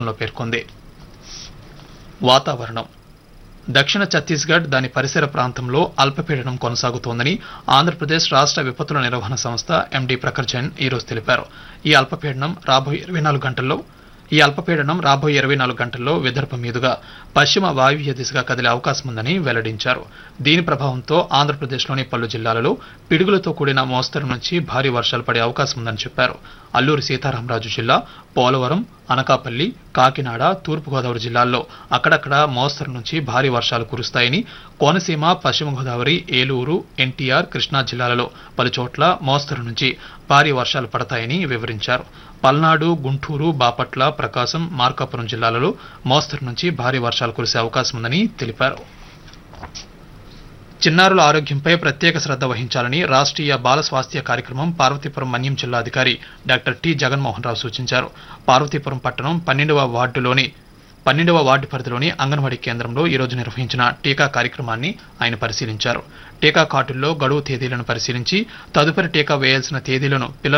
లో పేర్కొంది వాతావరణం దక్షిణ ఛత్తీస్గఢ్ దాని పరిసర ప్రాంతంలో అల్పపీడనం కొనసాగుతోందని ఆంధ్రప్రదేశ్ రాష్ట్ర విపత్తుల నిర్వహణ సంస్థ ఎండీ ప్రఖర్ జైన్ ఈరోజు తెలిపారు ఈ అల్పపీడనం రాబోయే ఇరవై నాలుగు గంటల్లో ఈ అల్పపీడనం రాబోయే ఇరవై నాలుగు గంటల్లో విదర్భ మీదుగా పశ్చిమ వాయువ్య దిశగా కదిలే అవకాశం ఉందని వెల్లడించారు దీని ప్రభావంతో ఆంధ్రప్రదేశ్లోని పలు జిల్లాలలో పిడుగులతో కూడిన మోస్తరు నుంచి భారీ వర్షాలు పడే అవకాశం ఉందని చెప్పారు అల్లూరి సీతారామరాజు జిల్లా పోలవరం అనకాపల్లి కాకినాడ తూర్పుగోదావరి జిల్లాల్లో అక్కడక్కడ మోస్తరు నుంచి భారీ వర్షాలు కురుస్తాయని కోనసీమ పశ్చిమ గోదావరి ఏలూరు ఎన్టీఆర్ కృష్ణా జిల్లాలలో పలు చోట్ల మోస్తరు నుంచి భారీ వర్షాలు పడతాయని వివరించారు పల్నాడు గుంటూరు బాపట్ల ప్రకాశం మార్కాపురం జిల్లాలలో మోస్తరు నుంచి భారీ వర్షాలు కురిసే అవకాశం ఉందని తెలిపారు చిన్నారుల ఆరోగ్యంపై ప్రత్యేక శ్రద్ధ వహించాలని రాష్ట్రీయ బాల స్వాస్థ్య కార్యక్రమం పార్వతీపురం మన్యం జిల్లా అధికారి డాక్టర్ టి జగన్మోహన్ రావు సూచించారు పార్వతీపురం పట్టణం పన్నెండవ వార్డులోని పన్నెండవ వార్డు పరిధిలోని అంగన్వాడీ కేంద్రంలో ఈ రోజు నిర్వహించిన టీకా కార్యక్రమాన్ని ఆయన పరిశీలించారు టీకా కార్డుల్లో గడువు తేదీలను పరిశీలించి తదుపరి టీకా వేయాల్సిన తేదీలను పిల్లల